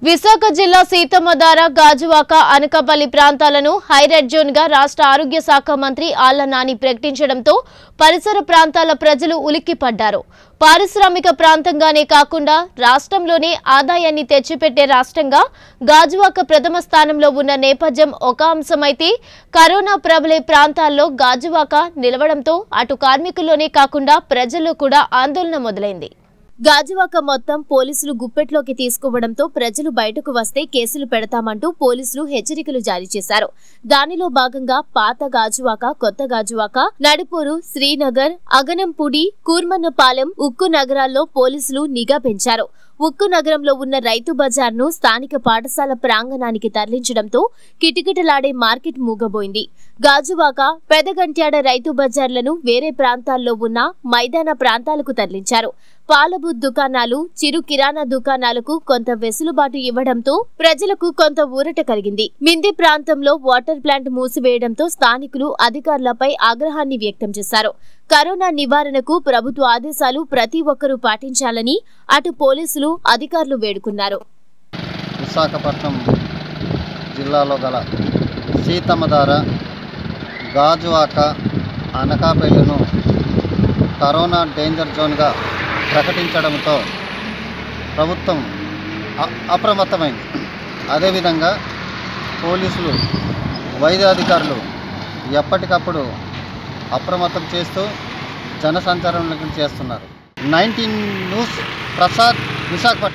విశాఖ జిల్లా సీతమ్మధార గాజువాక అనకాపల్లి ప్రాంతాలను hired zone గా రాష్ట్ర ఆరోగ్య శాఖ మంత్రి ఆళ్ల నాని ప్రకటించడంతో పరిసర ప్రాంతాల ప్రజలు ఉలిక్కిపడ్డారు పారిశ్రామిక ప్రాంతంగానే కాకుండా రాష్ట్రంలోనే ఆదాయాన్ని తెచ్చిపెట్టే రాష్ట్రంగా గాజువాక ప్రథమ స్థానంలో ఉన్న నేపథ్యం ఒక అంశమైతే కరోనా ప్రబలే ప్రాంతాల్లో గాజువాక నిలవడంతో అటు కార్మికుల్లోనే కాకుండా ప్రజల్లో కూడా ఆందోళన మొదలైంది గాజువాక మొత్తం పోలీసులు గుప్పెట్లోకి తీసుకోవడంతో ప్రజలు బయటకు వస్తే కేసులు పెడతామంటూ పోలీసులు హెచ్చరికలు జారీ చేశారు దానిలో భాగంగా పాత గాజువాక కొత్త గాజువాక నడుపూరు శ్రీనగర్ అగనంపూడి కూర్మన్నపాలెం ఉక్కు నగరాల్లో పోలీసులు నిఘా పెంచారు ఉక్కు నగరంలో ఉన్న రైతు బజార్ను స్థానిక పాఠశాల ప్రాంగణానికి తరలించడంతో కిటకిటలాడే మార్కెట్ మూగబోయింది గాజువాక పెదగంట్యాడ రైతు బజార్లను వేరే ప్రాంతాల్లో ఉన్న మైదాన ప్రాంతాలకు తరలించారు పాలబు దుకాణాలు చిరు కిరాణా దుకాణాలకు కొంత వెసులుబాటు ఇవ్వడంతో ప్రజలకు కొంత ఊరట కలిగింది మింది ప్రాంతంలో వాటర్ ప్లాంట్ మూసివేయడంతో స్థానికులు అధికారులపై ఆగ్రహాన్ని వ్యక్తం చేశారు కరోనా నివారణకు ప్రభుత్వ ఆదేశాలు ప్రతి ఒక్కరూ పాటించాలని అటు పోలీసులు అధికారులు వేడుకున్నారు విశాఖపట్నం జిల్లాలో గల సీతమ్మధార గాజువాక అనకాపల్లిను కరోనా డేంజర్ జోన్గా ప్రకటించడంతో ప్రభుత్వం అ- అప్రమత్తమైంది అదేవిధంగా పోలీసులు వైద్య అధికారులు ఎప్పటికప్పుడు అప్రమత్తం చేస్తూ జనసంచారం చేస్తున్నారు నైన్టీన్ న్యూస్ ప్రసాద్ విశాఖపట్నం